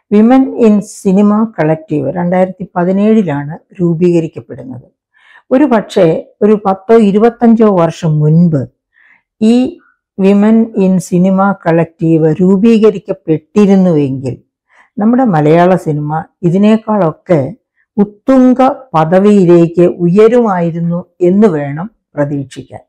women in cinema collective രണ്ടായിരത്തി പതിനേഴിലാണ് രൂപീകരിക്കപ്പെടുന്നത് ഒരു പക്ഷേ ഒരു പത്തോ ഇരുപത്തഞ്ചോ വർഷം മുൻപ് ഈ വിമൻ ഇൻ സിനിമ കളക്റ്റീവ് രൂപീകരിക്കപ്പെട്ടിരുന്നുവെങ്കിൽ നമ്മുടെ മലയാള സിനിമ ഇതിനേക്കാളൊക്കെ ഉത്തുംഗ പദവിയിലേക്ക് ഉയരുമായിരുന്നു എന്ന് വേണം പ്രതീക്ഷിക്കാൻ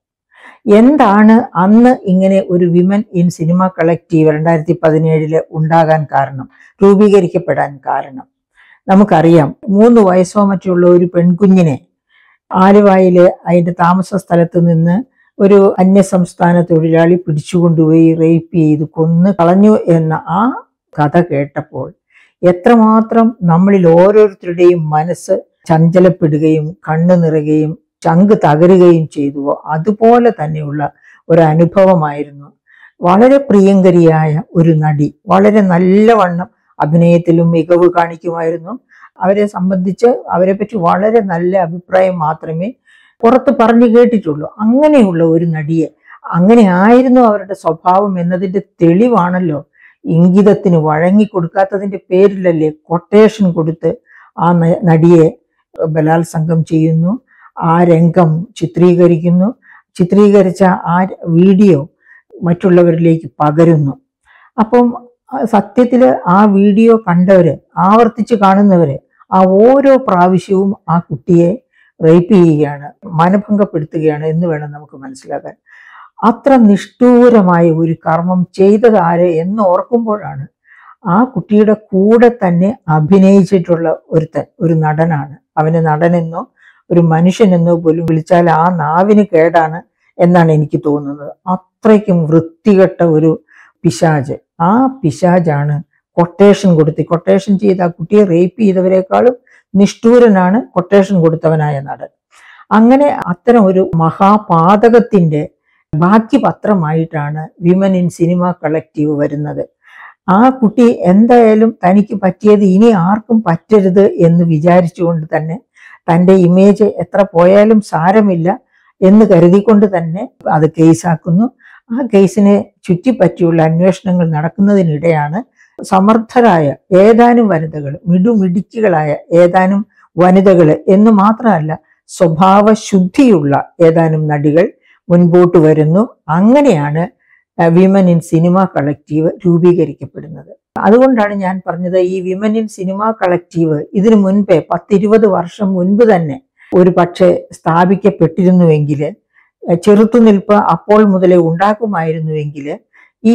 എന്താണ് അന്ന് ഇങ്ങനെ ഒരു വിമൻ ഇൻ സിനിമ കളക്റ്റീവ് രണ്ടായിരത്തി പതിനേഴില് ഉണ്ടാകാൻ കാരണം രൂപീകരിക്കപ്പെടാൻ കാരണം നമുക്കറിയാം മൂന്ന് വയസ്സോ മറ്റുള്ള ഒരു പെൺകുഞ്ഞിനെ ആലുവായില് അതിന്റെ താമസ സ്ഥലത്ത് നിന്ന് ഒരു അന്യസംസ്ഥാന തൊഴിലാളി പിടിച്ചുകൊണ്ടുപോയി റേപ്പ് ചെയ്ത് കൊന്നു കളഞ്ഞു എന്ന ആ കഥ കേട്ടപ്പോൾ എത്രമാത്രം നമ്മളിൽ ഓരോരുത്തരുടെയും മനസ്സ് ചഞ്ചലപ്പെടുകയും കണ്ണു നിറയുകയും ചങ്ക് തകരുകയും ചെയ്തുവോ അതുപോലെ തന്നെയുള്ള ഒരു അനുഭവമായിരുന്നു വളരെ പ്രിയങ്കരിയായ ഒരു നടി വളരെ നല്ലവണ്ണം അഭിനയത്തിലും മികവ് കാണിക്കുമായിരുന്നു അവരെ സംബന്ധിച്ച് അവരെ പറ്റി വളരെ നല്ല അഭിപ്രായം മാത്രമേ പുറത്ത് പറഞ്ഞു കേട്ടിട്ടുള്ളൂ അങ്ങനെയുള്ള ഒരു നടിയെ അങ്ങനെ ആയിരുന്നു അവരുടെ സ്വഭാവം എന്നതിന്റെ തെളിവാണല്ലോ ഇംഗിതത്തിന് വഴങ്ങി കൊടുക്കാത്തതിന്റെ പേരിലല്ലേ കൊട്ടേഷൻ കൊടുത്ത് ആ ന- നടിയെ ബലാത്സംഗം ചെയ്യുന്നു ആ രംഗം ചിത്രീകരിക്കുന്നു ചിത്രീകരിച്ച ആ വീഡിയോ മറ്റുള്ളവരിലേക്ക് പകരുന്നു അപ്പം സത്യത്തിൽ ആ വീഡിയോ കണ്ടവര് ആവർത്തിച്ച് കാണുന്നവര് ആ ഓരോ പ്രാവശ്യവും ആ കുട്ടിയെ റേപ്പ് ചെയ്യുകയാണ് മനഭംഗപ്പെടുത്തുകയാണ് എന്ന് വേണം നമുക്ക് മനസ്സിലാക്കാൻ അത്ര നിഷ്ഠൂരമായ ഒരു കർമ്മം ചെയ്തത് ആര് എന്ന് ഓർക്കുമ്പോഴാണ് ആ കുട്ടിയുടെ കൂടെ തന്നെ അഭിനയിച്ചിട്ടുള്ള ഒരുത്തൻ ഒരു നടനാണ് അവന് നടനെന്നോ ഒരു മനുഷ്യനെന്നോ പോലും വിളിച്ചാൽ ആ നാവിന് കേടാണ് എന്നാണ് എനിക്ക് തോന്നുന്നത് അത്രയ്ക്കും വൃത്തികെട്ട ഒരു പിശാജ് ആ പിശാജാണ് കൊട്ടേഷൻ കൊടുത്ത് കൊട്ടേഷൻ ചെയ്ത ആ കുട്ടിയെ റേപ്പ് ചെയ്തവരെക്കാളും നിഷ്ഠൂരനാണ് കൊട്ടേഷൻ കൊടുത്തവനായ നടൻ അങ്ങനെ അത്തരം ഒരു മഹാപാതകത്തിന്റെ ബാക്കി പത്രമായിട്ടാണ് വിമൻ ഇൻ സിനിമ കളക്റ്റീവ് വരുന്നത് ആ കുട്ടി എന്തായാലും തനിക്ക് പറ്റിയത് ഇനി ആർക്കും പറ്റരുത് എന്ന് വിചാരിച്ചുകൊണ്ട് തന്നെ തൻ്റെ ഇമേജ് എത്ര പോയാലും സാരമില്ല എന്ന് കരുതിക്കൊണ്ട് തന്നെ അത് കേസാക്കുന്നു ആ കേസിനെ ചുറ്റിപ്പറ്റിയുള്ള അന്വേഷണങ്ങൾ നടക്കുന്നതിനിടെയാണ് സമർത്ഥരായ ഏതാനും വനിതകൾ മിടുമിടുക്കികളായ ഏതാനും വനിതകൾ എന്ന് മാത്രമല്ല സ്വഭാവ ശുദ്ധിയുള്ള ഏതാനും നടികൾ മുൻപോട്ട് വരുന്നു അങ്ങനെയാണ് വിമൻ ഇൻ സിനിമ കളക്റ്റീവ് രൂപീകരിക്കപ്പെടുന്നത് അതുകൊണ്ടാണ് ഞാൻ പറഞ്ഞത് ഈ വിമൻ ഇൻ സിനിമ കളക്റ്റീവ് ഇതിനു മുൻപേ പത്തിരുപത് വർഷം മുൻപ് തന്നെ ഒരു പക്ഷേ സ്ഥാപിക്കപ്പെട്ടിരുന്നുവെങ്കിൽ ചെറുത്തുനിൽപ്പ് അപ്പോൾ മുതലേ ഉണ്ടാക്കുമായിരുന്നുവെങ്കിൽ ഈ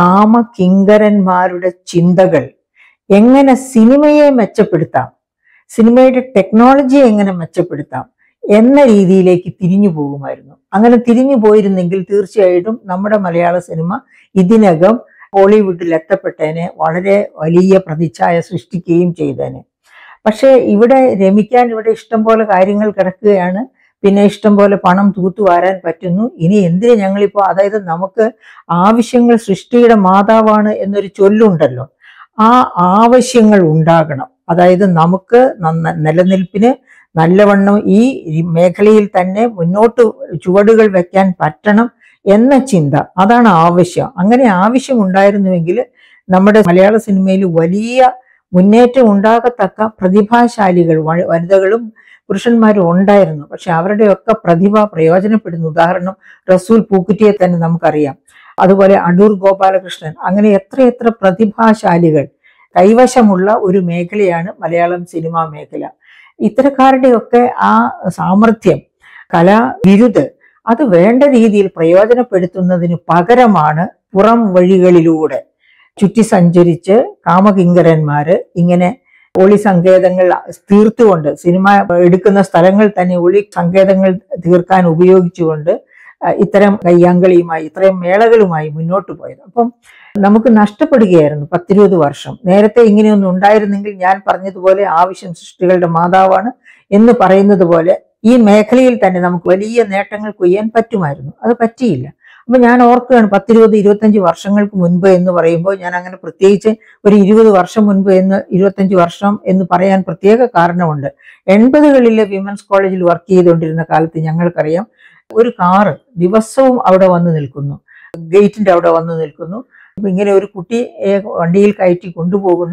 കാമകിങ്കരന്മാരുടെ ചിന്തകൾ എങ്ങനെ സിനിമയെ മെച്ചപ്പെടുത്താം സിനിമയുടെ ടെക്നോളജിയെ എങ്ങനെ മെച്ചപ്പെടുത്താം എന്ന രീതിയിലേക്ക് തിരിഞ്ഞു പോകുമായിരുന്നു അങ്ങനെ തിരിഞ്ഞു പോയിരുന്നെങ്കിൽ തീർച്ചയായിട്ടും നമ്മുടെ മലയാള സിനിമ ഇതിനകം ഹോളിവുഡിൽ എത്തപ്പെട്ടതിനെ വളരെ വലിയ പ്രതിച്ഛായ സൃഷ്ടിക്കുകയും ചെയ്തേനെ പക്ഷേ ഇവിടെ രമിക്കാൻ ഇവിടെ ഇഷ്ടം പോലെ കാര്യങ്ങൾ കിടക്കുകയാണ് പിന്നെ ഇഷ്ടം പോലെ പണം തൂത്തുവാരാൻ പറ്റുന്നു ഇനി എന്തിന് ഞങ്ങളിപ്പോൾ അതായത് നമുക്ക് ആവശ്യങ്ങൾ സൃഷ്ടിയുടെ മാതാവാണ് എന്നൊരു ചൊല്ലുണ്ടല്ലോ ആ ആവശ്യങ്ങൾ ഉണ്ടാകണം അതായത് നമുക്ക് നന്ന- നിലനിൽപ്പിന് നല്ലവണ്ണം ഈ ഈ മേഖലയിൽ തന്നെ മുന്നോട്ട് ചുവടുകൾ വെക്കാൻ പറ്റണം എന്ന ചിന്ത അതാണ് ആവശ്യം അങ്ങനെ ആവശ്യം ഉണ്ടായിരുന്നുവെങ്കിൽ നമ്മുടെ മലയാള സിനിമയിൽ വലിയ മുന്നേറ്റം ഉണ്ടാകത്തക്ക പ്രതിഭാശാലികൾ വ- വനിതകളും പുരുഷന്മാരും ഉണ്ടായിരുന്നു പക്ഷെ അവരുടെയൊക്കെ പ്രതിഭ പ്രയോജനപ്പെടുന്നു ഉദാഹരണം റസൂൽ പൂക്കുറ്റിയെ തന്നെ നമുക്കറിയാം അതുപോലെ അടൂർ ഗോപാലകൃഷ്ണൻ അങ്ങനെ എത്രയെത്ര പ്രതിഭാശാലികൾ കൈവശമുള്ള ഒരു മേഖലയാണ് മലയാളം സിനിമാ മേഖല ഇത്തരക്കാരുടെയൊക്കെ ആ സാമർഥ്യം കലാ വിരുത് അത് വേണ്ട രീതിയിൽ പ്രയോജനപ്പെടുത്തുന്നതിന് പകരമാണ് പുറം വഴികളിലൂടെ ചുറ്റി സഞ്ചരിച്ച് കാമകിങ്കരന്മാര് ഇങ്ങനെ ഒളി സങ്കേതങ്ങൾ തീർത്തുകൊണ്ട് സിനിമ എടുക്കുന്ന സ്ഥലങ്ങൾ തന്നെ ഒളി സങ്കേതങ്ങൾ തീർക്കാൻ ഉപയോഗിച്ചുകൊണ്ട് അഹ് ഇത്തരം കയ്യാങ്കളിയുമായി ഇത്രയും മേളകളുമായി മുന്നോട്ട് പോയത് അപ്പം നമുക്ക് നഷ്ടപ്പെടുകയായിരുന്നു പത്തിരുപത് വർഷം നേരത്തെ ഇങ്ങനെയൊന്നും ഉണ്ടായിരുന്നെങ്കിൽ ഞാൻ പറഞ്ഞതുപോലെ ആവശ്യം സൃഷ്ടികളുടെ മാതാവാണ് എന്ന് പറയുന്നത് പോലെ ഈ മേഖലയിൽ തന്നെ നമുക്ക് വലിയ നേട്ടങ്ങൾ കൊയ്യാൻ പറ്റുമായിരുന്നു അത് പറ്റിയില്ല അപ്പൊ ഞാൻ ഓർക്കുകയാണ് പത്തിരുപത് ഇരുപത്തഞ്ച് വർഷങ്ങൾക്ക് മുൻപ് എന്ന് പറയുമ്പോൾ ഞാൻ അങ്ങനെ പ്രത്യേകിച്ച് ഒരു ഇരുപത് വർഷം മുൻപ് എന്ന് ഇരുപത്തഞ്ച് വർഷം എന്ന് പറയാൻ പ്രത്യേക കാരണമുണ്ട് എൺപതുകളിലെ വിമൻസ് കോളേജിൽ വർക്ക് ചെയ്തുകൊണ്ടിരുന്ന കാലത്ത് ഞങ്ങൾക്കറിയാം ഒരു കാറ് ദിവസവും അവിടെ വന്ന് നിൽക്കുന്നു ഗേറ്റിന്റെ അവിടെ വന്ന് നിൽക്കുന്നു അപ്പൊ ഇങ്ങനെ ഒരു കുട്ടി വണ്ടിയിൽ കയറ്റി കൊണ്ടുപോകുന്നു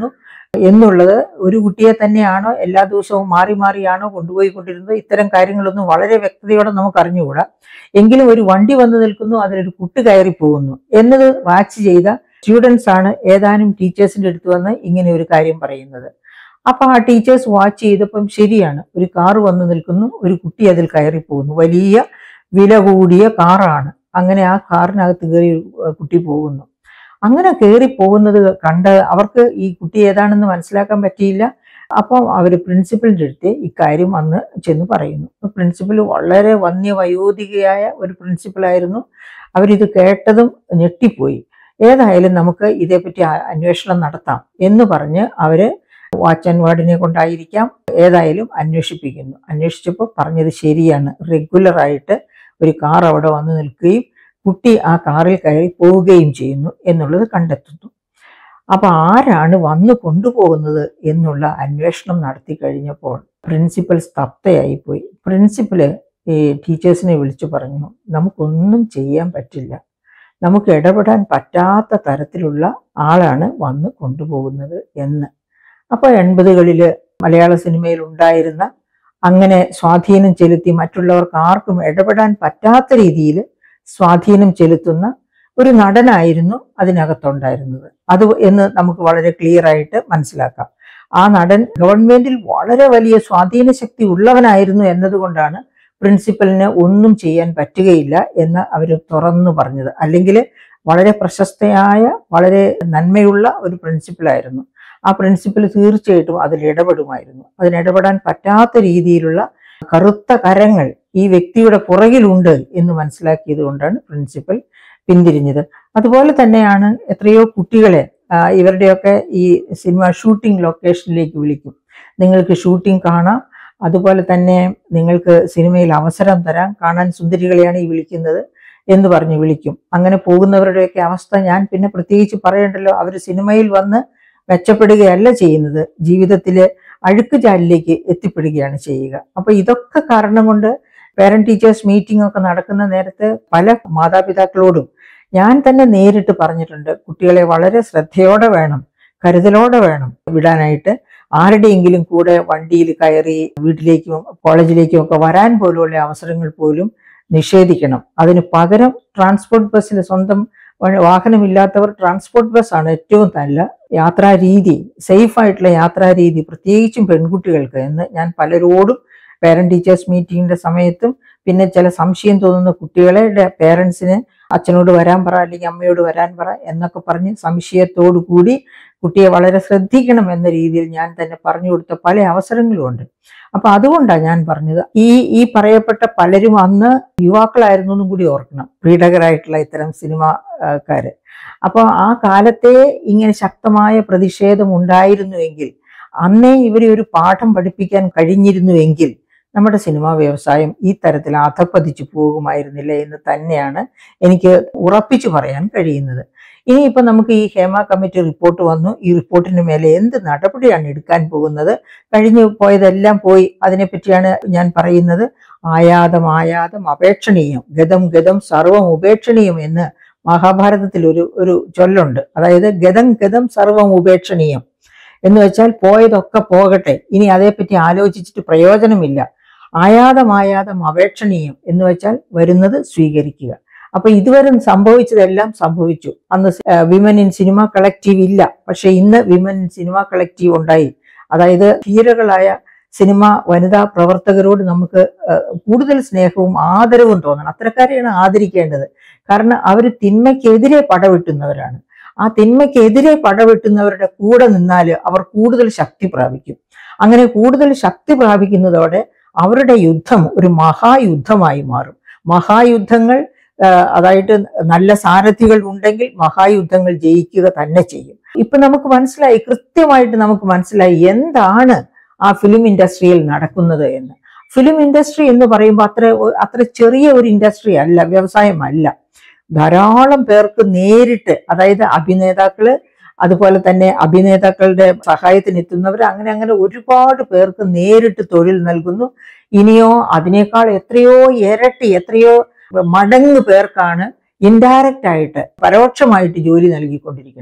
എന്നുള്ളത് ഒരു കുട്ടിയെ തന്നെയാണോ എല്ലാ ദിവസവും മാറി മാറിയാണോ കൊണ്ടുപോയിക്കൊണ്ടിരുന്നത് ഇത്തരം കാര്യങ്ങളൊന്നും വളരെ വ്യക്തതയോടെ നമുക്ക് അറിഞ്ഞുകൂടാ എങ്കിലും ഒരു വണ്ടി വന്നു നിൽക്കുന്നു അതിലൊരു കുട്ടി കയറി പോകുന്നു എന്നത് വാച്ച് ചെയ്ത സ്റ്റുഡൻസ് ആണ് ഏതാനും ടീച്ചേഴ്സിന്റെ അടുത്ത് വന്ന് ഇങ്ങനെ ഒരു കാര്യം പറയുന്നത് അപ്പൊ ആ ടീച്ചേഴ്സ് വാച്ച് ചെയ്തപ്പം ശരിയാണ് ഒരു കാറ് വന്നു നിൽക്കുന്നു ഒരു കുട്ടി അതിൽ കയറി പോകുന്നു വലിയ വില കൂടിയ കാറാണ് അങ്ങനെ ആ കാറിനകത്ത് കയറി ഒരു കുട്ടി പോകുന്നു അങ്ങനെ കയറി പോകുന്നത് കണ്ട് അവർക്ക് ഈ കുട്ടി ഏതാണെന്ന് മനസ്സിലാക്കാൻ പറ്റിയില്ല അപ്പം അവർ പ്രിൻസിപ്പലിൻ്റെ അടുത്ത് ഇക്കാര്യം വന്ന് ചെന്ന് പറയുന്നു പ്രിൻസിപ്പൽ വളരെ വന്യവയോധികയായ ഒരു പ്രിൻസിപ്പലായിരുന്നു അവരിത് കേട്ടതും ഞെട്ടിപ്പോയി ഏതായാലും നമുക്ക് ഇതേപ്പറ്റി ആ- അന്വേഷണം നടത്താം എന്ന് പറഞ്ഞ് അവര് വാച്ച് ആൻഡ് വാർഡിനെ കൊണ്ടായിരിക്കാം ഏതായാലും അന്വേഷിപ്പിക്കുന്നു അന്വേഷിച്ചപ്പോൾ പറഞ്ഞത് ശരിയാണ് റെഗുലറായിട്ട് ഒരു കാർ അവിടെ വന്ന് നിൽക്കുകയും കുട്ടി ആ കാറിൽ കയറി പോവുകയും ചെയ്യുന്നു എന്നുള്ളത് കണ്ടെത്തുന്നു അപ്പൊ ആരാണ് വന്നു കൊണ്ടുപോകുന്നത് എന്നുള്ള അന്വേഷണം നടത്തി കഴിഞ്ഞപ്പോൾ പ്രിൻസിപ്പൽ സ്തബ്ധയായി പോയി പ്രിൻസിപ്പല് ഈ ടീച്ചേഴ്സിനെ വിളിച്ചു പറഞ്ഞു നമുക്കൊന്നും ചെയ്യാൻ പറ്റില്ല നമുക്ക് ഇടപെടാൻ പറ്റാത്ത തരത്തിലുള്ള ആളാണ് വന്ന് കൊണ്ടുപോകുന്നത് എന്ന് അപ്പോൾ എൺപതുകളിൽ മലയാള സിനിമയിൽ ഉണ്ടായിരുന്ന അങ്ങനെ സ്വാധീനം ചെലുത്തി മറ്റുള്ളവർക്ക് ആർക്കും ഇടപെടാൻ പറ്റാത്ത രീതിയിൽ സ്വാധീനം ചെലുത്തുന്ന ഒരു നടനായിരുന്നു അതിനകത്തുണ്ടായിരുന്നത് അത് എന്ന് നമുക്ക് വളരെ ക്ലിയർ ആയിട്ട് മനസ്സിലാക്കാം ആ നടൻ ഗവൺമെന്റിൽ വളരെ വലിയ സ്വാധീന ശക്തി ഉള്ളവനായിരുന്നു എന്നതുകൊണ്ടാണ് പ്രിൻസിപ്പലിന് ഒന്നും ചെയ്യാൻ പറ്റുകയില്ല എന്ന് അവർ തുറന്നു പറഞ്ഞത് അല്ലെങ്കിൽ വളരെ പ്രശസ്തയായ വളരെ നന്മയുള്ള ഒരു പ്രിൻസിപ്പലായിരുന്നു ആ പ്രിൻസിപ്പൽ തീർച്ചയായിട്ടും അതിൽ ഇടപെടുമായിരുന്നു അതിനിടപെടാൻ പറ്റാത്ത രീതിയിലുള്ള കറുത്ത കരങ്ങൾ ഈ വ്യക്തിയുടെ പുറകിലുണ്ട് എന്ന് മനസ്സിലാക്കിയത് കൊണ്ടാണ് പ്രിൻസിപ്പൽ പിന്തിരിഞ്ഞത് അതുപോലെ തന്നെയാണ് എത്രയോ കുട്ടികളെ ആ, ഇവരുടെയൊക്കെ ഈ സിനിമ ഷൂട്ടിംഗ് ലൊക്കേഷനിലേക്ക് വിളിക്കും നിങ്ങൾക്ക് ഷൂട്ടിംഗ് കാണാം അതുപോലെ തന്നെ നിങ്ങൾക്ക് സിനിമയിൽ അവസരം തരാം കാണാൻ സുന്ദരികളെയാണ് ഈ വിളിക്കുന്നത് എന്ന് പറഞ്ഞ് വിളിക്കും അങ്ങനെ പോകുന്നവരുടെയൊക്കെ അവസ്ഥ ഞാൻ പിന്നെ പ്രത്യേകിച്ച് പറയണ്ടല്ലോ അവർ സിനിമയിൽ വന്ന് മെച്ചപ്പെടുകയല്ല ചെയ്യുന്നത് ജീവിതത്തിലെ അഴുക്കുചാലിലേക്ക് എത്തിപ്പെടുകയാണ് ചെയ്യുക അപ്പൊ ഇതൊക്കെ കാരണം കൊണ്ട് പേരന്റ് ടീച്ചേഴ്സ് മീറ്റിംഗ് ഒക്കെ നടക്കുന്ന നേരത്ത് പല മാതാപിതാക്കളോടും ഞാൻ തന്നെ നേരിട്ട് പറഞ്ഞിട്ടുണ്ട് കുട്ടികളെ വളരെ ശ്രദ്ധയോടെ വേണം കരുതലോടെ വേണം വിടാനായിട്ട് ആരുടെയെങ്കിലും കൂടെ വണ്ടിയിൽ കയറി വീട്ടിലേക്കും കോളേജിലേക്കും ഒക്കെ വരാൻ പോലുള്ള അവസരങ്ങൾ പോലും നിഷേധിക്കണം അതിന് പകരം ട്രാൻസ്പോർട്ട് ബസ്സിന് സ്വന്തം വ- വാഹനമില്ലാത്തവർ ട്രാൻസ്പോർട്ട് ബസ്സാണ് ഏറ്റവും നല്ല യാത്രാ രീതി സേഫ് ആയിട്ടുള്ള യാത്രാ രീതി പ്രത്യേകിച്ചും പെൺകുട്ടികൾക്ക് എന്ന് ഞാൻ പലരോടും പേരന്റ് ടീച്ചേഴ്സ് മീറ്റിംഗിന്റെ സമയത്തും പിന്നെ ചില സംശയം തോന്നുന്ന കുട്ടികളെ പേരൻസിന് അച്ഛനോട് വരാൻ പറ അല്ലെങ്കിൽ അമ്മയോട് വരാൻ പറ എന്നൊക്കെ പറഞ്ഞ് സംശയത്തോടു കൂടി കുട്ടിയെ വളരെ ശ്രദ്ധിക്കണം എന്ന രീതിയിൽ ഞാൻ തന്നെ പറഞ്ഞു കൊടുത്ത പല അവസരങ്ങളും ഉണ്ട് അപ്പൊ അതുകൊണ്ടാണ് ഞാൻ പറഞ്ഞത് ഈ ഈ പറയപ്പെട്ട പലരും അന്ന് യുവാക്കളായിരുന്നു എന്നും കൂടി ഓർക്കണം പീഡകരായിട്ടുള്ള ഇത്തരം സിനിമാക്കാര് അപ്പോൾ ആ കാലത്തെ ഇങ്ങനെ ശക്തമായ പ്രതിഷേധം ഉണ്ടായിരുന്നുവെങ്കിൽ അന്നേ ഇവരെ ഒരു പാഠം പഠിപ്പിക്കാൻ കഴിഞ്ഞിരുന്നുവെങ്കിൽ നമ്മുടെ സിനിമാ വ്യവസായം ഈ തരത്തിൽ അധപ്പതിച്ചു പോകുമായിരുന്നില്ല എന്ന് തന്നെയാണ് എനിക്ക് ഉറപ്പിച്ചു പറയാൻ കഴിയുന്നത് ഇനിയിപ്പോൾ നമുക്ക് ഈ ഹേമ കമ്മിറ്റി റിപ്പോർട്ട് വന്നു ഈ റിപ്പോർട്ടിന് മേലെ എന്ത് നടപടിയാണ് എടുക്കാൻ പോകുന്നത് കഴിഞ്ഞു പോയതെല്ലാം പോയി അതിനെപ്പറ്റിയാണ് ഞാൻ പറയുന്നത് ആയാതം ആയാതം അപേക്ഷണീയം ഗതം ഗതം സർവം ഉപേക്ഷണീയം എന്ന് മഹാഭാരതത്തിൽ ഒരു ഒരു ചൊല്ലുണ്ട് അതായത് ഗതം ഗതം സർവം ഉപേക്ഷണീയം എന്ന് വെച്ചാൽ പോയതൊക്കെ പോകട്ടെ ഇനി അതേപ്പറ്റി ആലോചിച്ചിട്ട് പ്രയോജനമില്ല ആയാതമായാതം അപേക്ഷണീയം എന്ന് വെച്ചാൽ വരുന്നത് സ്വീകരിക്കുക അപ്പൊ ഇതുവരെ സംഭവിച്ചതെല്ലാം സംഭവിച്ചു അന്ന് വിമൻ ഇൻ സിനിമ കളക്റ്റീവ് ഇല്ല പക്ഷെ ഇന്ന് വിമൻ ഇൻ സിനിമ കളക്റ്റീവ് ഉണ്ടായി അതായത് ധീരകളായ സിനിമ വനിതാ പ്രവർത്തകരോട് നമുക്ക് ഏഹ്, കൂടുതൽ സ്നേഹവും ആദരവും തോന്നണം അത്തരക്കാരെയാണ് ആദരിക്കേണ്ടത് കാരണം അവർ തിന്മയ്ക്കെതിരെ പടവെട്ടുന്നവരാണ് ആ തിന്മയ്ക്കെതിരെ പടവെട്ടുന്നവരുടെ കൂടെ നിന്നാൽ അവർ കൂടുതൽ ശക്തി പ്രാപിക്കും അങ്ങനെ കൂടുതൽ ശക്തി പ്രാപിക്കുന്നതോടെ അവരുടെ യുദ്ധം ഒരു മഹായുദ്ധമായി മാറും മഹായുദ്ധങ്ങൾ ആ, അതായത് നല്ല സാരഥികൾ ഉണ്ടെങ്കിൽ മഹായുദ്ധങ്ങൾ ജയിക്കുക തന്നെ ചെയ്യും ഇപ്പൊ നമുക്ക് മനസ്സിലായി കൃത്യമായിട്ട് നമുക്ക് മനസ്സിലായി എന്താണ് ആ ഫിലിം ഇൻഡസ്ട്രിയിൽ നടക്കുന്നത് എന്ന് ഫിലിം ഇൻഡസ്ട്രി എന്ന് പറയുമ്പോൾ അത്ര അത്ര ചെറിയ ഒരു ഇൻഡസ്ട്രി അല്ല വ്യവസായമല്ല ധാരാളം പേർക്ക് നേരിട്ട് അതായത് അഭിനേതാക്കള് അതുപോലെ തന്നെ അഭിനേതാക്കളുടെ സഹായത്തിന് എത്തുന്നവർ അങ്ങനെ അങ്ങനെ ഒരുപാട് പേർക്ക് നേരിട്ട് തൊഴിൽ നൽകുന്നു ഇനിയോ അതിനേക്കാൾ എത്രയോ ഇരട്ടി എത്രയോ മടങ്ങ് പേർക്കാണ് ഇൻഡയറക്റ്റ് ആയിട്ട് പരോക്ഷമായിട്ട് ജോലി നൽകിക്കൊണ്ടിരിക്കുന്നത്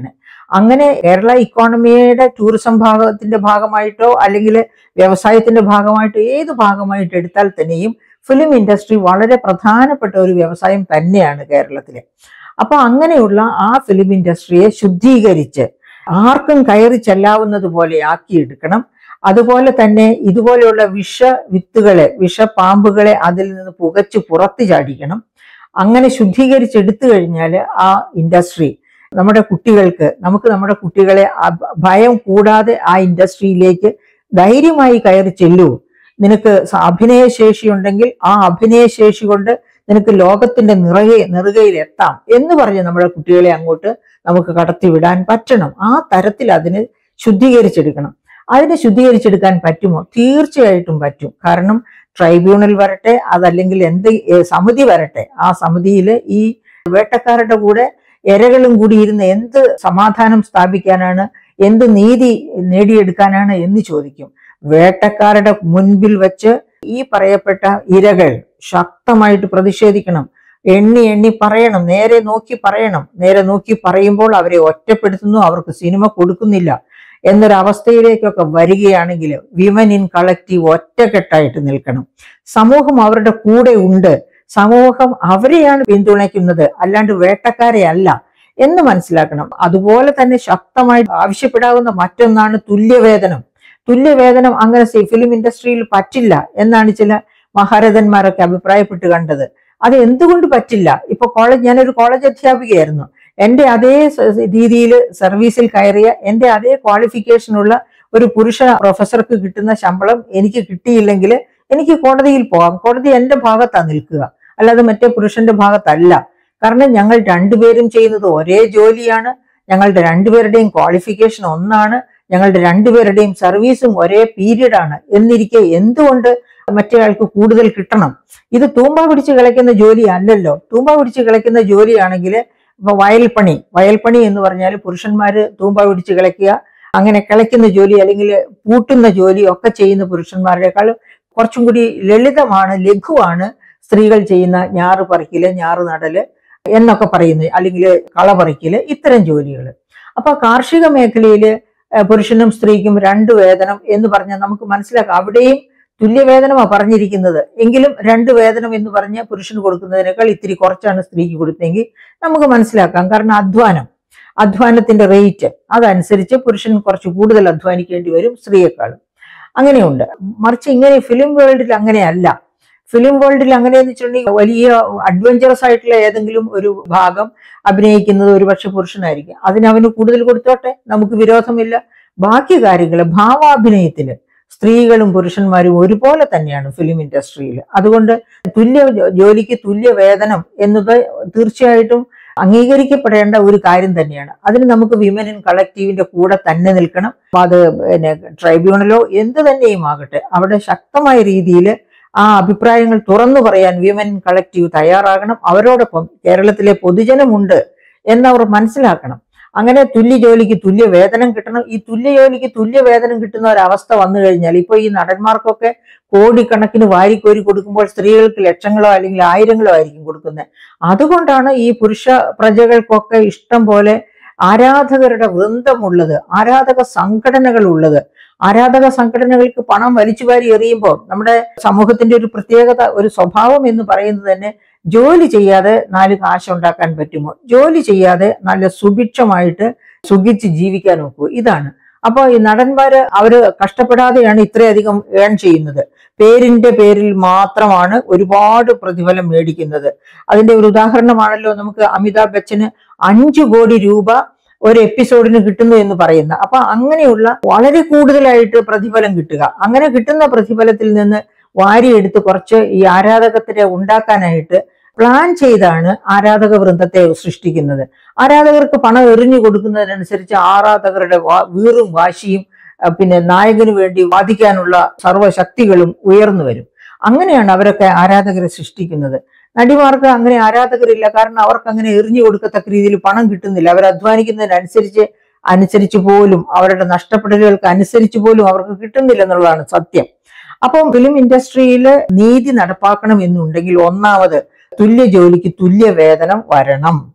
അങ്ങനെ കേരള ഇക്കോണമിയുടെ ടൂറിസം ഭാഗത്തിന്റെ ഭാഗമായിട്ടോ അല്ലെങ്കിൽ വ്യവസായത്തിന്റെ ഭാഗമായിട്ടോ ഏത് ഭാഗമായിട്ട് എടുത്താൽ തന്നെയും ഫിലിം ഇൻഡസ്ട്രി വളരെ പ്രധാനപ്പെട്ട ഒരു വ്യവസായം തന്നെയാണ് കേരളത്തിലെ അപ്പൊ അങ്ങനെയുള്ള ആ ഫിലിം ഇൻഡസ്ട്രിയെ ശുദ്ധീകരിച്ച് ആർക്കും കയറി ചെല്ലാവുന്നത് പോലെ ആക്കിയെടുക്കണം അതുപോലെ തന്നെ ഇതുപോലെയുള്ള വിഷ വിത്തുകളെ വിഷപ്പാമ്പുകളെ അതിൽ നിന്ന് പുകച്ച് പുറത്തു ചാടിക്കണം അങ്ങനെ ശുദ്ധീകരിച്ചെടുത്തു കഴിഞ്ഞാൽ ആ ഇൻഡസ്ട്രി നമ്മുടെ കുട്ടികൾക്ക് നമുക്ക് നമ്മുടെ കുട്ടികളെ അഭ- ഭയം കൂടാതെ ആ ഇൻഡസ്ട്രിയിലേക്ക് ധൈര്യമായി കയറി ചെല്ലൂ നിനക്ക് സ- അഭിനയശേഷി ഉണ്ടെങ്കിൽ ആ അഭിനയശേഷി കൊണ്ട് നിനക്ക് ലോകത്തിന്റെ നിറകെ നെറുകയിൽ എത്താം എന്ന് പറഞ്ഞ് നമ്മുടെ കുട്ടികളെ അങ്ങോട്ട് നമുക്ക് കടത്തിവിടാൻ പറ്റണം ആ തരത്തിൽ അതിന് ശുദ്ധീകരിച്ചെടുക്കണം അതിനെ ശുദ്ധീകരിച്ചെടുക്കാൻ പറ്റുമോ തീർച്ചയായിട്ടും പറ്റും കാരണം ട്രൈബ്യൂണൽ വരട്ടെ അതല്ലെങ്കിൽ എന്ത് ഏ, സമിതി വരട്ടെ ആ സമിതിയിൽ ഈ വേട്ടക്കാരുടെ കൂടെ ഇരകളും കൂടി ഇരുന്ന് എന്ത് സമാധാനം സ്ഥാപിക്കാനാണ് എന്ത് നീതി നേടിയെടുക്കാനാണ് എന്ന് ചോദിക്കും വേട്ടക്കാരുടെ മുൻപിൽ വെച്ച് ഈ പറയപ്പെട്ട ഇരകൾ ശക്തമായിട്ട് പ്രതിഷേധിക്കണം എണ്ണി എണ്ണി പറയണം നേരെ നോക്കി പറയണം നേരെ നോക്കി പറയുമ്പോൾ അവരെ ഒറ്റപ്പെടുത്തുന്നു അവർക്ക് സിനിമ കൊടുക്കുന്നില്ല എന്നൊരവസ്ഥയിലേക്കൊക്കെ വരികയാണെങ്കിൽ വിമൻ ഇൻ കളക്റ്റീവ് ഒറ്റക്കെട്ടായിട്ട് നിൽക്കണം സമൂഹം അവരുടെ കൂടെ ഉണ്ട് സമൂഹം അവരെയാണ് പിന്തുണയ്ക്കുന്നത് അല്ലാണ്ട് വേട്ടക്കാരെ അല്ല എന്ന് മനസ്സിലാക്കണം അതുപോലെ തന്നെ ശക്തമായി ആവശ്യപ്പെടാവുന്ന മറ്റൊന്നാണ് തുല്യവേതനം തുല്യവേതനം അങ്ങനെ സി- ഫിലിം ഇൻഡസ്ട്രിയിൽ പറ്റില്ല എന്നാണ് ചില മഹാരഥന്മാരൊക്കെ അഭിപ്രായപ്പെട്ട് കണ്ടത് അത് എന്തുകൊണ്ട് പറ്റില്ല ഇപ്പൊ കോളേജ് ഞാനൊരു കോളേജ് അധ്യാപികയായിരുന്നു എന്റെ അതേ സ- രീതിയിൽ സർവീസിൽ കയറിയ എന്റെ അതേ ക്വാളിഫിക്കേഷനുള്ള ഒരു പുരുഷ പ്രൊഫസർക്ക് കിട്ടുന്ന ശമ്പളം എനിക്ക് കിട്ടിയില്ലെങ്കിൽ എനിക്ക് കോടതിയിൽ പോകാം കോടതി എന്റെ ഭാഗത്താണ് നിൽക്കുക അല്ലാതെ മറ്റേ പുരുഷന്റെ ഭാഗത്തല്ല കാരണം ഞങ്ങൾ രണ്ടുപേരും ചെയ്യുന്നത് ഒരേ ജോലിയാണ് ഞങ്ങളുടെ രണ്ടുപേരുടെയും ക്വാളിഫിക്കേഷൻ ഒന്നാണ് ഞങ്ങളുടെ രണ്ടുപേരുടെയും സർവീസും ഒരേ പീരീഡ് ആണ് എന്നിരിക്കെ എന്തുകൊണ്ട് മറ്റേയാൾക്ക് കൂടുതൽ കിട്ടണം ഇത് തൂമ്പ പിടിച്ച് കളിക്കുന്ന ജോലി അല്ലല്ലോ തൂമ്പ പിടിച്ച് കളിക്കുന്ന ജോലിയാണെങ്കിൽ ഇപ്പൊ വയൽപ്പണി വയൽപ്പണി എന്ന് പറഞ്ഞാൽ പുരുഷന്മാര് തൂമ്പ പിടിച്ച് കളിക്കുക അങ്ങനെ കിളയ്ക്കുന്ന ജോലി അല്ലെങ്കിൽ പൂട്ടുന്ന ജോലി ഒക്കെ ചെയ്യുന്ന പുരുഷന്മാരെക്കാൾ കുറച്ചും കൂടി ലളിതമാണ് ലഘുവാണ് സ്ത്രീകൾ ചെയ്യുന്ന ഞാറ് പറിക്കല് ഞാറ് നടല് എന്നൊക്കെ പറയുന്നത് അല്ലെങ്കിൽ കള പറിക്കല് ഇത്തരം ജോലികൾ അപ്പൊ കാർഷിക മേഖലയില് ഏഹ് പുരുഷനും സ്ത്രീക്കും രണ്ട് വേതനം എന്ന് പറഞ്ഞാൽ നമുക്ക് മനസ്സിലാക്കാം അവിടെയും തുല്യവേതനമാണ് പറഞ്ഞിരിക്കുന്നത് എങ്കിലും രണ്ട് വേതനം എന്ന് പറഞ്ഞ് പുരുഷന് കൊടുക്കുന്നതിനേക്കാൾ ഇത്തിരി കുറച്ചാണ് സ്ത്രീക്ക് കൊടുത്തെങ്കിൽ നമുക്ക് മനസ്സിലാക്കാം കാരണം അധ്വാനം അധ്വാനത്തിന്റെ റേറ്റ് അതനുസരിച്ച് പുരുഷൻ കുറച്ച് കൂടുതൽ അധ്വാനിക്കേണ്ടി വരും സ്ത്രീയെക്കാളും അങ്ങനെയുണ്ട് മറിച്ച് ഇങ്ങനെ ഫിലിം വേൾഡിൽ അങ്ങനെയല്ല ഫിലിം വേൾഡിൽ അങ്ങനെയെന്ന് വെച്ചിട്ടുണ്ടെങ്കിൽ വലിയ അഡ്വഞ്ചറസ് ആയിട്ടുള്ള ഏതെങ്കിലും ഒരു ഭാഗം അഭിനയിക്കുന്നത് ഒരുപക്ഷെ പുരുഷനായിരിക്കും അതിന് അവന് കൂടുതൽ കൊടുത്തോട്ടെ നമുക്ക് വിരോധമില്ല ബാക്കി കാര്യങ്ങൾ ഭാവാഭിനയത്തില് സ്ത്രീകളും പുരുഷന്മാരും ഒരുപോലെ തന്നെയാണ് ഫിലിം ഇൻഡസ്ട്രിയിൽ അതുകൊണ്ട് തുല്യ ജോ- ജോലിക്ക് തുല്യ വേതനം എന്നത് തീർച്ചയായിട്ടും അംഗീകരിക്കപ്പെടേണ്ട ഒരു കാര്യം തന്നെയാണ് അതിന് നമുക്ക് വിമൻ ഇൻ കളക്റ്റീവിന്റെ കൂടെ തന്നെ നിൽക്കണം അപ്പൊ അത് പിന്നെ ട്രൈബ്യൂണലോ എന്ത് തന്നെയും ആകട്ടെ അവിടെ ശക്തമായ രീതിയിൽ ആ അഭിപ്രായങ്ങൾ തുറന്നു പറയാൻ വിമൻ ഇൻ കളക്റ്റീവ് തയ്യാറാകണം അവരോടൊപ്പം കേരളത്തിലെ പൊതുജനമുണ്ട് എന്നവർ മനസ്സിലാക്കണം അങ്ങനെ തുല്യ ജോലിക്ക് തുല്യ വേതനം കിട്ടണം ഈ തുല്യ ജോലിക്ക് തുല്യ വേതനം കിട്ടുന്ന ഒരവസ്ഥ വന്നു കഴിഞ്ഞാൽ ഇപ്പൊ ഈ നടന്മാർക്കൊക്കെ കോടിക്കണക്കിന് വാരിക്കോരി കൊടുക്കുമ്പോൾ സ്ത്രീകൾക്ക് ലക്ഷങ്ങളോ അല്ലെങ്കിൽ ആയിരങ്ങളോ ആയിരിക്കും കൊടുക്കുന്നത് അതുകൊണ്ടാണ് ഈ പുരുഷ പ്രജകൾക്കൊക്കെ ഇഷ്ടം പോലെ ആരാധകരുടെ വൃന്ദമുള്ളത് ആരാധക സംഘടനകൾ ഉള്ളത് ആരാധക സംഘടനകൾക്ക് പണം വലിച്ചുവാരി എറിയുമ്പോൾ നമ്മുടെ സമൂഹത്തിന്റെ ഒരു പ്രത്യേകത ഒരു സ്വഭാവം എന്ന് പറയുന്നത് തന്നെ ജോലി ചെയ്യാതെ നാല് കാശ് ഉണ്ടാക്കാൻ പറ്റുമോ ജോലി ചെയ്യാതെ നല്ല സുഭിക്ഷമായിട്ട് സുഖിച്ച് ജീവിക്കാൻ നോക്കൂ ഇതാണ് അപ്പോൾ ഈ നടന്മാര് അവര് കഷ്ടപ്പെടാതെയാണ് ഇത്രയധികം ഏൺ ചെയ്യുന്നത് പേരിന്റെ പേരിൽ മാത്രമാണ് ഒരുപാട് പ്രതിഫലം മേടിക്കുന്നത് അതിന്റെ ഒരു ഉദാഹരണമാണല്ലോ നമുക്ക് അമിതാഭ് ബച്ചന് അഞ്ചു കോടി രൂപ ഒരു എപ്പിസോഡിന് കിട്ടുന്നു എന്ന് പറയുന്ന അപ്പൊ അങ്ങനെയുള്ള വളരെ കൂടുതലായിട്ട് പ്രതിഫലം കിട്ടുക അങ്ങനെ കിട്ടുന്ന പ്രതിഫലത്തിൽ നിന്ന് വാരിയെടുത്ത് കുറച്ച് ഈ ആരാധകത്തിനെ ഉണ്ടാക്കാനായിട്ട് പ്ലാൻ ചെയ്താണ് ആരാധക വൃന്ദത്തെ സൃഷ്ടിക്കുന്നത് ആരാധകർക്ക് പണം എറിഞ്ഞു കൊടുക്കുന്നതിനനുസരിച്ച് ആരാധകരുടെ വാ- വീറും വാശിയും അഹ് പിന്നെ നായകന് വേണ്ടി വാദിക്കാനുള്ള സർവ്വശക്തികളും ഉയർന്നു വരും അങ്ങനെയാണ് അവരൊക്കെ ആരാധകരെ സൃഷ്ടിക്കുന്നത് നടിമാർക്ക് അങ്ങനെ ആരാധകരില്ല കാരണം അവർക്ക് അങ്ങനെ എറിഞ്ഞു കൊടുക്കത്തക്ക രീതിയിൽ പണം കിട്ടുന്നില്ല അവർ അധ്വാനിക്കുന്നതിനനുസരിച്ച് അനുസരിച്ച് പോലും അവരുടെ നഷ്ടപ്പെടലുകൾക്ക് അനുസരിച്ച് പോലും അവർക്ക് കിട്ടുന്നില്ല എന്നുള്ളതാണ് സത്യം അപ്പം ഫിലിം ഇൻഡസ്ട്രിയിൽ നീതി നടപ്പാക്കണം എന്നുണ്ടെങ്കിൽ ഒന്നാമത് തുല്യ ജോലിക്ക് തുല്യ വേതനം വരണം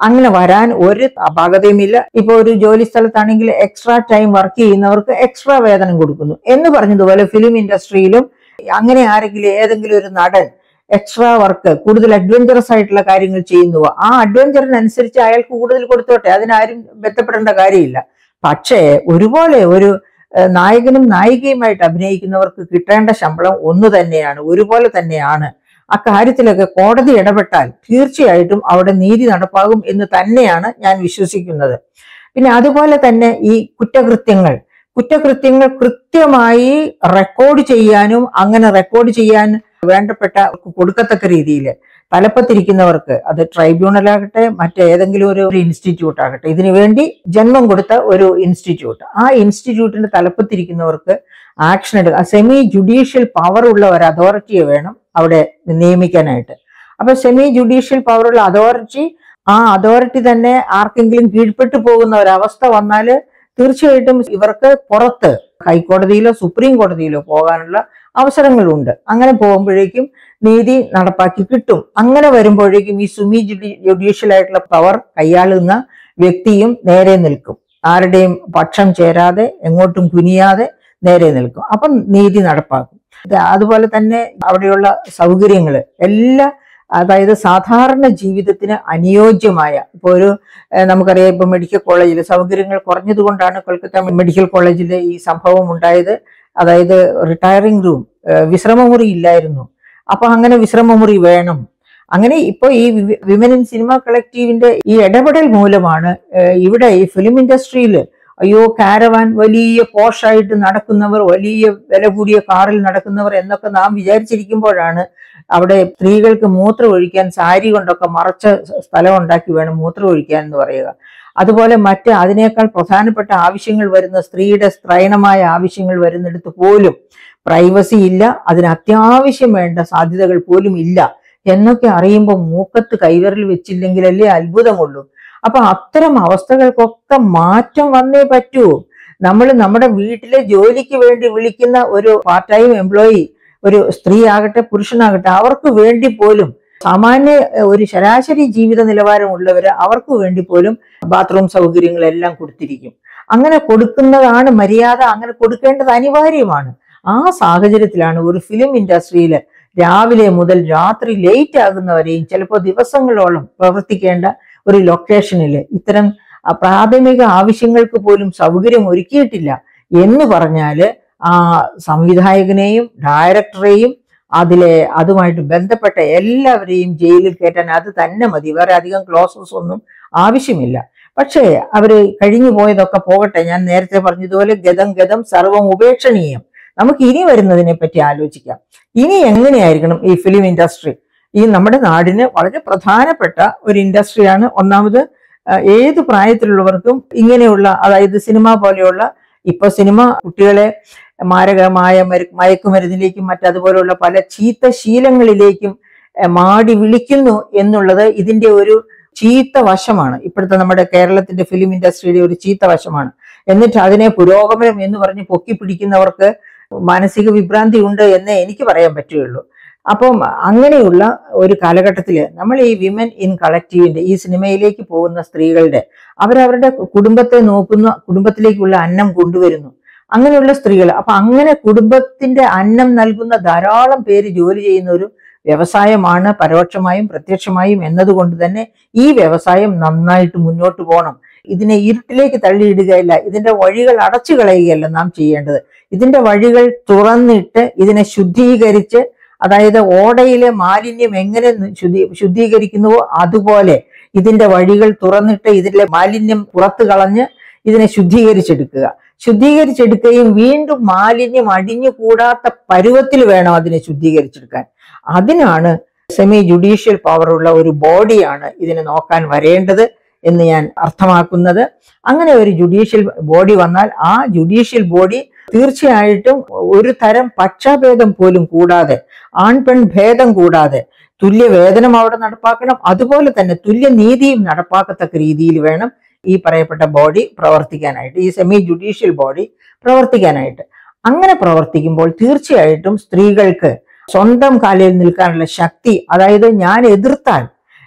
അങ്ങനെ വരാൻ ഒരു അപാകതയുമില്ല ഇപ്പൊ ഒരു ജോലി സ്ഥലത്താണെങ്കിൽ എക്സ്ട്രാ ടൈം വർക്ക് ചെയ്യുന്നവർക്ക് എക്സ്ട്രാ വേതനം കൊടുക്കുന്നു എന്ന് പറഞ്ഞതുപോലെ ഫിലിം ഇൻഡസ്ട്രിയിലും അങ്ങനെ ആരെങ്കിലും ഏതെങ്കിലും ഒരു നടൻ എക്സ്ട്രാ വർക്ക് കൂടുതൽ അഡ്വഞ്ചറസ് ആയിട്ടുള്ള കാര്യങ്ങൾ ചെയ്യുന്നുവോ ആ അഡ്വഞ്ചറിനനുസരിച്ച് അയാൾക്ക് കൂടുതൽ കൊടുത്തോട്ടെ അതിനാരും ബന്ധപ്പെടേണ്ട കാര്യമില്ല പക്ഷേ ഒരുപോലെ ഒരു ഏഹ്, നായകനും നായികയുമായിട്ട് അഭിനയിക്കുന്നവർക്ക് കിട്ടേണ്ട ശമ്പളം ഒന്ന് തന്നെയാണ് ഒരുപോലെ തന്നെയാണ് അക്കാര്യത്തിലൊക്കെ കോടതി ഇടപെട്ടാൽ തീർച്ചയായിട്ടും അവിടെ നീതി നടപ്പാകും എന്ന് തന്നെയാണ് ഞാൻ വിശ്വസിക്കുന്നത് പിന്നെ അതുപോലെ തന്നെ ഈ കുറ്റകൃത്യങ്ങൾ കുറ്റകൃത്യങ്ങൾ കൃത്യമായി റെക്കോർഡ് ചെയ്യാനും അങ്ങനെ റെക്കോർഡ് ചെയ്യാൻ വേണ്ടപ്പെട്ട കൊടുക്കത്തക്ക രീതിയിൽ തലപ്പത്തിരിക്കുന്നവർക്ക് അത് ട്രൈബ്യൂണലാകട്ടെ മറ്റേതെങ്കിലും ഒരു ഒരു ഇൻസ്റ്റിറ്റ്യൂട്ട് ആകട്ടെ ഇതിനു വേണ്ടി ജന്മം കൊടുത്ത ഒരു ഇൻസ്റ്റിറ്റ്യൂട്ട് ആ ഇൻസ്റ്റിറ്റ്യൂട്ടിന്റെ തലപ്പത്തിരിക്കുന്നവർക്ക് ആക്ഷൻ എടുക്കുക സെമി ജുഡീഷ്യൽ പവർ ഉള്ള ഒരു അതോറിറ്റിയെ വേണം അവിടെ നിയമിക്കാനായിട്ട് അപ്പൊ സെമി ജുഡീഷ്യൽ പവറുള്ള അതോറിറ്റി ആ അതോറിറ്റി തന്നെ ആർക്കെങ്കിലും കീഴ്പ്പെട്ടു പോകുന്ന ഒരവസ്ഥ വന്നാൽ തീർച്ചയായിട്ടും ഇവർക്ക് പുറത്ത് ഹൈക്കോടതിയിലോ സുപ്രീം കോടതിയിലോ പോകാനുള്ള അവസരങ്ങളുണ്ട് അങ്ങനെ പോകുമ്പോഴേക്കും നീതി നടപ്പാക്കി കിട്ടും അങ്ങനെ വരുമ്പോഴേക്കും ഈ സുമി ജുഡി ജുഡീഷ്യൽ ആയിട്ടുള്ള പവർ കൈയാളുന്ന വ്യക്തിയും നേരെ നിൽക്കും ആരുടെയും പക്ഷം ചേരാതെ എങ്ങോട്ടും കുനിയാതെ നേരെ നിൽക്കും അപ്പം നീതി നടപ്പാക്കും ഇത് അതുപോലെ തന്നെ അവിടെയുള്ള സൗകര്യങ്ങൾ എല്ലാ അതായത് സാധാരണ ജീവിതത്തിന് അനുയോജ്യമായ ഇപ്പോൾ ഒരു ഏഹ് നമുക്കറിയാം ഇപ്പൊ മെഡിക്കൽ കോളേജിൽ സൗകര്യങ്ങൾ കുറഞ്ഞതുകൊണ്ടാണ് കൊൽക്കത്ത മെഡിക്കൽ കോളേജിൽ ഈ സംഭവം ഉണ്ടായത് അതായത് റിട്ടയറിംഗ് റൂം വിശ്രമമുറി ഇല്ലായിരുന്നു അപ്പൊ അങ്ങനെ വിശ്രമമുറി വേണം അങ്ങനെ ഇപ്പോൾ ഈ വിമൻ ഇൻ സിനിമ കളക്റ്റീവിന്റെ ഈ ഇടപെടൽ മൂലമാണ് ഏഹ് ഇവിടെ ഈ ഫിലിം ഇൻഡസ്ട്രിയിൽ അയ്യോ കാരവാൻ വലിയ പോഷായിട്ട് നടക്കുന്നവർ വലിയ വില കൂടിയ കാറിൽ നടക്കുന്നവർ എന്നൊക്കെ നാം വിചാരിച്ചിരിക്കുമ്പോഴാണ് അവിടെ സ്ത്രീകൾക്ക് മൂത്രം ഒഴിക്കാൻ സാരി കൊണ്ടൊക്കെ മറച്ച സ്ഥലം ഉണ്ടാക്കി വേണം മൂത്രം ഒഴിക്കാൻ എന്ന് പറയുക അതുപോലെ മറ്റ് അതിനേക്കാൾ പ്രധാനപ്പെട്ട ആവശ്യങ്ങൾ വരുന്ന സ്ത്രീയുടെ സ്ത്രൈണമായ ആവശ്യങ്ങൾ വരുന്നിടത്ത് പോലും പ്രൈവസി ഇല്ല അതിന് അത്യാവശ്യം വേണ്ട സാധ്യതകൾ പോലും ഇല്ല എന്നൊക്കെ അറിയുമ്പോൾ മൂക്കത്ത് കൈവിരൽ വെച്ചില്ലെങ്കിലല്ലേ അത്ഭുതമുള്ളൂ അപ്പൊ അത്തരം അവസ്ഥകൾക്കൊക്കെ മാറ്റം വന്നേ പറ്റൂ നമ്മൾ നമ്മുടെ വീട്ടിലെ ജോലിക്ക് വേണ്ടി വിളിക്കുന്ന ഒരു പാർട്ട് ടൈം എംപ്ലോയി ഒരു സ്ത്രീ ആകട്ടെ പുരുഷനാകട്ടെ അവർക്ക് വേണ്ടി പോലും സാമാന്യ ഏഹ്, ഒരു ശരാശരി ജീവിത നിലവാരമുള്ളവര് അവർക്ക് വേണ്ടി പോലും ബാത്റൂം സൗകര്യങ്ങളെല്ലാം കൊടുത്തിരിക്കും അങ്ങനെ കൊടുക്കുന്നതാണ് മര്യാദ അങ്ങനെ കൊടുക്കേണ്ടത് അനിവാര്യമാണ് ആ സാഹചര്യത്തിലാണ് ഒരു ഫിലിം ഇൻഡസ്ട്രിയിൽ രാവിലെ മുതൽ രാത്രി ലേറ്റ് ആകുന്നവരെയും ചിലപ്പോൾ ദിവസങ്ങളോളം പ്രവർത്തിക്കേണ്ട ഒരു ലൊക്കേഷനിൽ ഇത്തരം ആ, പ്രാഥമിക ആവശ്യങ്ങൾക്ക് പോലും സൗകര്യം ഒരുക്കിയിട്ടില്ല എന്ന് പറഞ്ഞാല് ആ സംവിധായകനെയും ഡയറക്ടറെയും അതിലെ അതുമായിട്ട് ബന്ധപ്പെട്ട എല്ലാവരെയും ജയിലിൽ കയറ്റാൻ അത് തന്നെ മതി വേറെ അധികം ക്ലോസസ് ഒന്നും ആവശ്യമില്ല പക്ഷേ അവര് കഴിഞ്ഞു പോയതൊക്കെ പോകട്ടെ ഞാൻ നേരത്തെ പറഞ്ഞതുപോലെ ഗതം ഗതം സർവം ഉപേക്ഷണീയം നമുക്ക് ഇനി വരുന്നതിനെ പറ്റി ആലോചിക്കാം ഇനി എങ്ങനെയായിരിക്കണം ഈ ഫിലിം ഇൻഡസ്ട്രി ഈ നമ്മുടെ നാടിന് വളരെ പ്രധാനപ്പെട്ട ഒരു ഇൻഡസ്ട്രിയാണ് ഒന്നാമത് ആ, ഏത് പ്രായത്തിലുള്ളവർക്കും ഇങ്ങനെയുള്ള അതായത് സിനിമ പോലെയുള്ള ഇപ്പൊ സിനിമ കുട്ടികളെ മാരകമായ മരു- മയക്കുമരുന്നിലേക്കും മറ്റതുപോലുള്ള പല ചീത്ത ശീലങ്ങളിലേക്കും ഏ, മാടി വിളിക്കുന്നു എന്നുള്ളത് ഇതിന്റെ ഒരു ചീത്ത വശമാണ് ഇപ്പോഴത്തെ നമ്മുടെ കേരളത്തിന്റെ ഫിലിം ഇൻഡസ്ട്രിയുടെ ഒരു ചീത്ത വശമാണ് എന്നിട്ട് അതിനെ പുരോഗമനം എന്ന് പറഞ്ഞ് പൊക്കി പിടിക്കുന്നവർക്ക് മാനസിക വിഭ്രാന്തി ഉണ്ട് എന്നേ എനിക്ക് പറയാൻ പറ്റുകയുള്ളൂ അപ്പം അങ്ങനെയുള്ള ഒരു കാലഘട്ടത്തിൽ നമ്മൾ ഈ വിമൻ ഇൻ കളക്റ്റീവിന്റെ ഈ സിനിമയിലേക്ക് പോകുന്ന സ്ത്രീകളുടെ അവരവരുടെ കുടുംബത്തെ നോക്കുന്ന കുടുംബത്തിലേക്കുള്ള അന്നം കൊണ്ടുവരുന്നു അങ്ങനെയുള്ള സ്ത്രീകൾ അപ്പൊ അങ്ങനെ കുടുംബത്തിന്റെ അന്നം നൽകുന്ന ധാരാളം പേര് ജോലി ചെയ്യുന്ന ഒരു വ്യവസായമാണ് പരോക്ഷമായും പ്രത്യക്ഷമായും എന്നതുകൊണ്ട് തന്നെ ഈ വ്യവസായം നന്നായിട്ട് മുന്നോട്ട് പോകണം ഇതിനെ ഇരുട്ടിലേക്ക് തള്ളിയിടുകയല്ല ഇതിന്റെ വഴികൾ അടച്ചു കളയുകയല്ല നാം ചെയ്യേണ്ടത് ഇതിന്റെ വഴികൾ തുറന്നിട്ട് ഇതിനെ ശുദ്ധീകരിച്ച് അതായത് ഓടയിലെ മാലിന്യം എങ്ങനെ ശുദ്ധീ ശുദ്ധീകരിക്കുന്നുവോ അതുപോലെ ഇതിന്റെ വഴികൾ തുറന്നിട്ട് ഇതിലെ മാലിന്യം പുറത്തു കളഞ്ഞ് ഇതിനെ ശുദ്ധീകരിച്ചെടുക്കുക ശുദ്ധീകരിച്ചെടുക്കുകയും വീണ്ടും മാലിന്യം അടിഞ്ഞുകൂടാത്ത പരുവത്തിൽ വേണം അതിനെ ശുദ്ധീകരിച്ചെടുക്കാൻ അതിനാണ് സെമി ജുഡീഷ്യൽ പവറുള്ള ഒരു ബോഡിയാണ് ഇതിനെ നോക്കാൻ വരേണ്ടത് എന്ന് ഞാൻ അർത്ഥമാക്കുന്നത് അങ്ങനെ ഒരു ജുഡീഷ്യൽ ബോഡി വന്നാൽ ആ ജുഡീഷ്യൽ ബോഡി തീർച്ചയായിട്ടും ഒരു തരം പക്ഷാഭേദം പോലും കൂടാതെ ആൺ പെൺ ഭേദം കൂടാതെ തുല്യ വേതനം അവിടെ നടപ്പാക്കണം അതുപോലെ തന്നെ തുല്യ നീതിയും നടപ്പാക്കത്തക്ക രീതിയിൽ വേണം ഈ പറയപ്പെട്ട ബോഡി പ്രവർത്തിക്കാനായിട്ട് ഈ സെമി ജുഡീഷ്യൽ ബോഡി പ്രവർത്തിക്കാനായിട്ട് അങ്ങനെ പ്രവർത്തിക്കുമ്പോൾ തീർച്ചയായിട്ടും സ്ത്രീകൾക്ക് സ്വന്തം കാലിൽ നിൽക്കാനുള്ള ശക്തി അതായത് ഞാൻ എതിർത്താൽ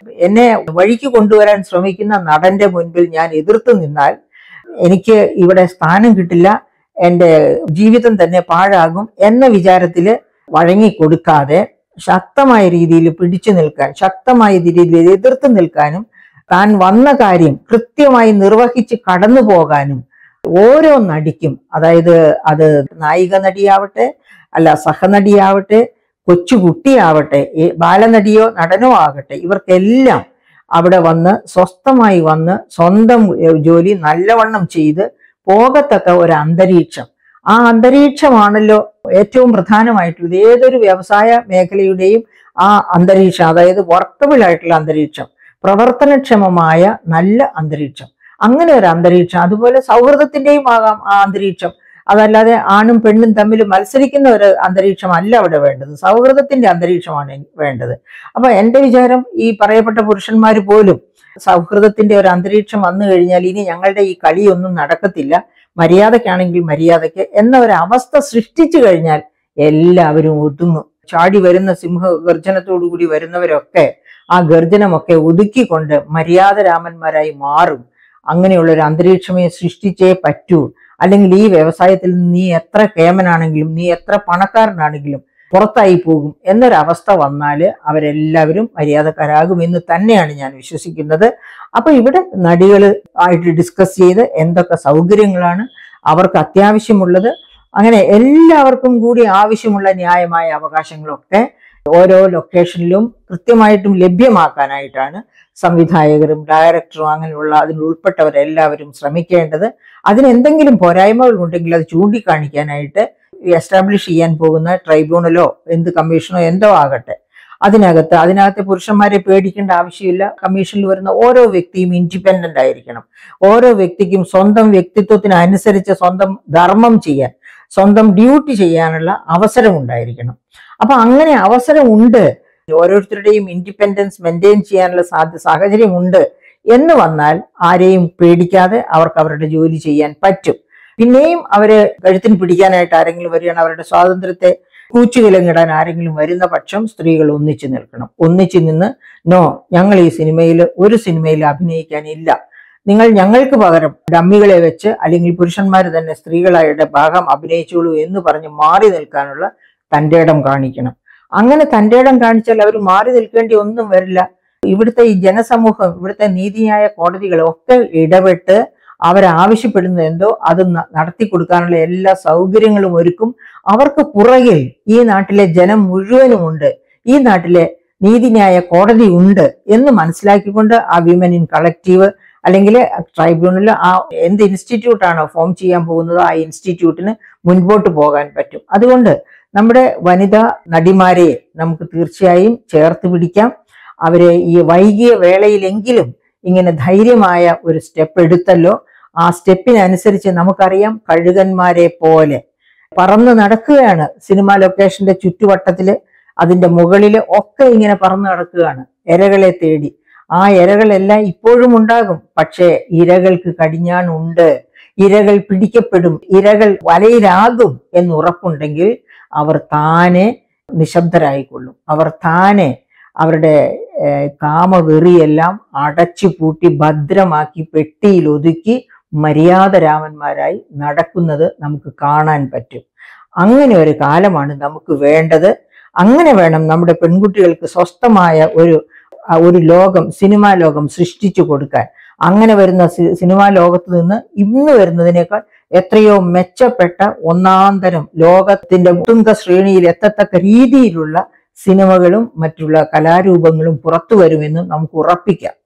എന്നെ വഴിക്ക് കൊണ്ടുവരാൻ ശ്രമിക്കുന്ന നടന്റെ മുൻപിൽ ഞാൻ എതിർത്ത് നിന്നാൽ എനിക്ക് ഇവിടെ സ്ഥാനം കിട്ടില്ല എൻ്റെ ജീവിതം തന്നെ പാഴാകും എന്ന വിചാരത്തിൽ വഴങ്ങിക്കൊടുക്കാതെ ശക്തമായ രീതിയിൽ പിടിച്ചു നിൽക്കാൻ ശക്തമായ രീതിയിൽ എതിർത്ത് നിൽക്കാനും താൻ വന്ന കാര്യം കൃത്യമായി നിർവഹിച്ച് കടന്നു പോകാനും ഓരോ നടിക്കും അതായത് അത് നായിക നടിയാവട്ടെ അല്ല സഹനടിയാവട്ടെ കൊച്ചുകുട്ടിയാവട്ടെ ഈ ബാലനടിയോ നടനോ ആകട്ടെ ഇവർക്കെല്ലാം അവിടെ വന്ന് സ്വസ്ഥമായി വന്ന് സ്വന്തം ഏഹ്, ജോലി നല്ലവണ്ണം ചെയ്ത് പോകത്തക്ക ഒരു അന്തരീക്ഷം ആ അന്തരീക്ഷമാണല്ലോ ഏറ്റവും പ്രധാനമായിട്ടുള്ളത് ഏതൊരു വ്യവസായ മേഖലയുടെയും ആ അന്തരീക്ഷം അതായത് വർക്കബിൾ ആയിട്ടുള്ള അന്തരീക്ഷം പ്രവർത്തനക്ഷമമായ നല്ല അന്തരീക്ഷം അങ്ങനെ ഒരു അന്തരീക്ഷം അതുപോലെ സൗഹൃദത്തിന്റെയും ആകാം ആ അന്തരീക്ഷം അതല്ലാതെ ആണും പെണ്ണും തമ്മിൽ മത്സരിക്കുന്ന ഒരു അന്തരീക്ഷം അല്ല അവിടെ വേണ്ടത് സൗഹൃദത്തിന്റെ അന്തരീക്ഷമാണ് എനി- വേണ്ടത് അപ്പൊ എന്റെ വിചാരം ഈ പറയപ്പെട്ട പുരുഷന്മാർ പോലും സൗഹൃദത്തിന്റെ ഒരു അന്തരീക്ഷം വന്നു കഴിഞ്ഞാൽ ഇനി ഞങ്ങളുടെ ഈ കളിയൊന്നും നടക്കത്തില്ല മര്യാദക്കാണെങ്കിൽ മര്യാദയ്ക്ക് എന്ന ഒരു അവസ്ഥ സൃഷ്ടിച്ചു കഴിഞ്ഞാൽ എല്ലാവരും ഒതുങ്ങും ചാടി വരുന്ന സിംഹ ഗർജനത്തോടുകൂടി വരുന്നവരൊക്കെ ആ ഗർജനമൊക്കെ ഒതുക്കിക്കൊണ്ട് മര്യാദരാമന്മാരായി മാറും അങ്ങനെയുള്ള ഒരു അന്തരീക്ഷമേ സൃഷ്ടിച്ചേ പറ്റൂ അല്ലെങ്കിൽ ഈ വ്യവസായത്തിൽ നീ എത്ര കേമനാണെങ്കിലും നീ എത്ര പണക്കാരനാണെങ്കിലും പുറത്തായി പോകും എന്നൊരവസ്ഥ വന്നാൽ അവരെല്ലാവരും മര്യാദക്കാരാകും എന്ന് തന്നെയാണ് ഞാൻ വിശ്വസിക്കുന്നത് അപ്പൊ ഇവിടെ നടികൾ ആയിട്ട് ഡിസ്കസ് ചെയ്ത് എന്തൊക്കെ സൗകര്യങ്ങളാണ് അവർക്ക് അത്യാവശ്യമുള്ളത് അങ്ങനെ എല്ലാവർക്കും കൂടി ആവശ്യമുള്ള ന്യായമായ അവകാശങ്ങളൊക്കെ ഓരോ ലൊക്കേഷനിലും കൃത്യമായിട്ടും ലഭ്യമാക്കാനായിട്ടാണ് സംവിധായകരും ഡയറക്ടറും അങ്ങനെയുള്ള അതിൽ ഉൾപ്പെട്ടവരെല്ലാവരും ശ്രമിക്കേണ്ടത് അതിന് എന്തെങ്കിലും പോരായ്മകൾ ഉണ്ടെങ്കിൽ അത് ചൂണ്ടിക്കാണിക്കാനായിട്ട് എസ്റ്റാബ്ലിഷ് ചെയ്യാൻ പോകുന്ന ട്രൈബ്യൂണലോ എന്ത് കമ്മീഷനോ എന്തോ ആകട്ടെ അതിനകത്ത് അതിനകത്തെ പുരുഷന്മാരെ പേടിക്കേണ്ട ആവശ്യമില്ല കമ്മീഷനിൽ വരുന്ന ഓരോ വ്യക്തിയും ഇൻഡിപെൻഡന്റ് ആയിരിക്കണം ഓരോ വ്യക്തിക്കും സ്വന്തം വ്യക്തിത്വത്തിന് അനുസരിച്ച് സ്വന്തം ധർമ്മം ചെയ്യാൻ സ്വന്തം ഡ്യൂട്ടി ചെയ്യാനുള്ള അവസരം ഉണ്ടായിരിക്കണം അപ്പൊ അങ്ങനെ അവസരം ഉണ്ട് ഓരോരുത്തരുടെയും ഇൻഡിപെൻഡൻസ് മെയിൻറ്റെയിൻ ചെയ്യാനുള്ള സാധ്യ സാഹചര്യമുണ്ട് എന്ന് വന്നാൽ ആരെയും പേടിക്കാതെ അവർക്ക് അവരുടെ ജോലി ചെയ്യാൻ പറ്റും പിന്നെയും അവര് കഴുത്തിന് പിടിക്കാനായിട്ട് ആരെങ്കിലും വരികയാണ് അവരുടെ സ്വാതന്ത്ര്യത്തെ കൂച്ചുവിലങ്ങിടാൻ ആരെങ്കിലും വരുന്ന പക്ഷം സ്ത്രീകൾ ഒന്നിച്ചു നിൽക്കണം ഒന്നിച്ചു നിന്ന് നോ ഞങ്ങൾ ഈ സിനിമയിൽ ഒരു സിനിമയിൽ അഭിനയിക്കാനില്ല നിങ്ങൾ ഞങ്ങൾക്ക് പകരം ഡമ്മികളെ വെച്ച് അല്ലെങ്കിൽ പുരുഷന്മാർ തന്നെ സ്ത്രീകളായുടെ ഭാഗം അഭിനയിച്ചോളൂ എന്ന് പറഞ്ഞ് മാറി നിൽക്കാനുള്ള തൻ്റെ ഇടം കാണിക്കണം അങ്ങനെ തൻ്റെ ഇടം കാണിച്ചാൽ അവർ മാറി നിൽക്കേണ്ടി ഒന്നും വരില്ല ഇവിടുത്തെ ഈ ജനസമൂഹം ഇവിടുത്തെ നീതിന്യായ കോടതികളൊക്കെ ഇടപെട്ട് അവരാവശ്യപ്പെടുന്നത് എന്തോ അത് ന- നടത്തി കൊടുക്കാനുള്ള എല്ലാ സൗകര്യങ്ങളും ഒരുക്കും അവർക്ക് പുറകിൽ ഈ നാട്ടിലെ ജനം മുഴുവനുമുണ്ട് ഈ നാട്ടിലെ നീതിന്യായ കോടതി ഉണ്ട് എന്ന് മനസ്സിലാക്കിക്കൊണ്ട് ആ വിമൻ ഇൻ കളക്റ്റീവ് അല്ലെങ്കിൽ ട്രൈബ്യൂണൽ ആ എന്ത് ഇൻസ്റ്റിറ്റ്യൂട്ട് ആണോ ഫോം ചെയ്യാൻ പോകുന്നത് ആ ഇൻസ്റ്റിറ്റ്യൂട്ടിന് മുൻപോട്ട് പോകാൻ പറ്റും അതുകൊണ്ട് നമ്മുടെ വനിതാ നടിമാരെ നമുക്ക് തീർച്ചയായും ചേർത്ത് പിടിക്കാം അവരെ ഈ വൈകിയ വേളയിലെങ്കിലും ഇങ്ങനെ ധൈര്യമായ ഒരു സ്റ്റെപ്പ് എടുത്തല്ലോ ആ സ്റ്റെപ്പിനനുസരിച്ച് നമുക്കറിയാം കഴുകന്മാരെ പോലെ പറന്ന് നടക്കുകയാണ് സിനിമാ ലൊക്കേഷന്റെ ചുറ്റുവട്ടത്തില് അതിന്റെ മുകളില് ഒക്കെ ഇങ്ങനെ പറന്ന് നടക്കുകയാണ് ഇരകളെ തേടി ആ ഇരകളെല്ലാം ഇപ്പോഴും ഉണ്ടാകും പക്ഷേ ഇരകൾക്ക് കടിഞ്ഞാണുണ്ട് ഇരകൾ പിടിക്കപ്പെടും ഇരകൾ വലയിലാകും എന്ന് ഉറപ്പുണ്ടെങ്കിൽ അവർ താനെ നിശബ്ദരായിക്കൊള്ളും അവർ താനെ അവരുടെ ഏഹ്, കാമവെറിയെല്ലാം അടച്ചു പൂട്ടി ഭദ്രമാക്കി പെട്ടിയിൽ ഒതുക്കി മര്യാദരാമന്മാരായി നടക്കുന്നത് നമുക്ക് കാണാൻ പറ്റും അങ്ങനെ ഒരു കാലമാണ് നമുക്ക് വേണ്ടത് അങ്ങനെ വേണം നമ്മുടെ പെൺകുട്ടികൾക്ക് സ്വസ്ഥമായ ഒരു ആ ഒരു ലോകം സിനിമാ ലോകം സൃഷ്ടിച്ചു കൊടുക്കാൻ അങ്ങനെ വരുന്ന സി- സിനിമാ ലോകത്ത് നിന്ന് ഇന്ന് വരുന്നതിനേക്കാൾ എത്രയോ മെച്ചപ്പെട്ട ഒന്നാം തരം ലോകത്തിന്റെ തുങ്ക ശ്രേണിയിൽ എത്തത്തക്ക രീതിയിലുള്ള സിനിമകളും മറ്റുള്ള കലാരൂപങ്ങളും പുറത്തു വരുമെന്ന് നമുക്ക് ഉറപ്പിക്കാം